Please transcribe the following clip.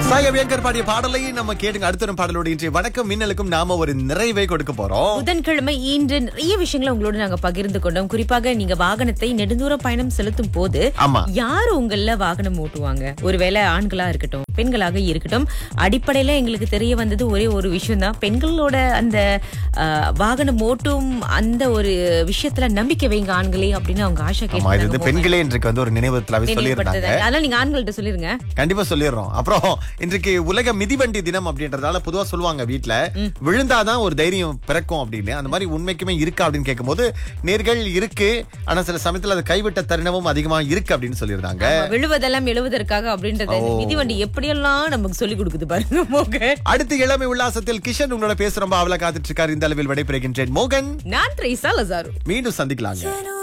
சாய வேங்கர் பாடிய பாடலை நம்ம கேட்டுங்க அடுத்த ஒரு பாடலோடு இன்றைய வணக்கம் மின்னலுக்கும் நாம ஒரு நிறைவை கொடுக்க போறோம் புதன்கிழமை இன்று நிறைய விஷயங்களை உங்களோட நாங்க பகிர்ந்து கொண்டோம் குறிப்பாக நீங்க வாகனத்தை நெடுந்தூர பயணம் செலுத்தும் போது ஆமா யார் உங்கள வாகனம் ஓட்டுவாங்க ஒருவேளை ஆண்களா இருக்கட்டும் பெண்களாக இருக்கட்டும் அடிப்படையில எங்களுக்கு தெரிய வந்தது ஒரே ஒரு விஷயம் தான் பெண்களோட அந்த ஆஹ், வாகனம் ஓட்டும் அந்த ஒரு விஷயத்துல நம்பிக்கை வைங்க ஆண்களே அப்படின்னு அவங்க ஆஷா ஆமா இது வந்து கேட்டு பெண்களே இன்றைக்கு வந்து ஒரு நினைவுத்தலாவே சொல்லியிருந்தாங்க அதனால நீங்க ஆண்கள்ட்ட சொல்லிருங்க கண்டிப்பா சொல்லிடுறோம் அப்புறம் இன்றைக்கு உலக மிதிவண்டி தினம் அப்படின்றதால பொதுவா சொல்லுவாங்க வீட்ல விழுந்தாதான் ஒரு தைரியம் பிறக்கும் அப்படின்னு அந்த மாதிரி உண்மைக்குமே இருக்கா அப்படின்னு கேட்கும்போது நேர்கள் இருக்கு ஆனா சில சமயத்துல அது கைவிட்ட தருணமும் அதிகமா இருக்கு அப்படின்னு சொல்லியிருந்தாங்க ஆமா, விழுவதெல்லாம் எழுவதற்காக அப்படின்றத இந்த மிதிவண்டி எப்படியெல்லாம் நமக்கு சொல்லி கொடுக்குது பாருங்க மோகன் அடுத்து இளமை உல்லாசத்தில் கிஷன் உங்களோட பேச ரொம்ப அவல காத்துட்டு இருக்காரு இந்த அளவில் விடைபெறுகின்றேன் மோகன் நான் த்ரீசா லசாரு மீண்டும் சந்திக்கலாங்க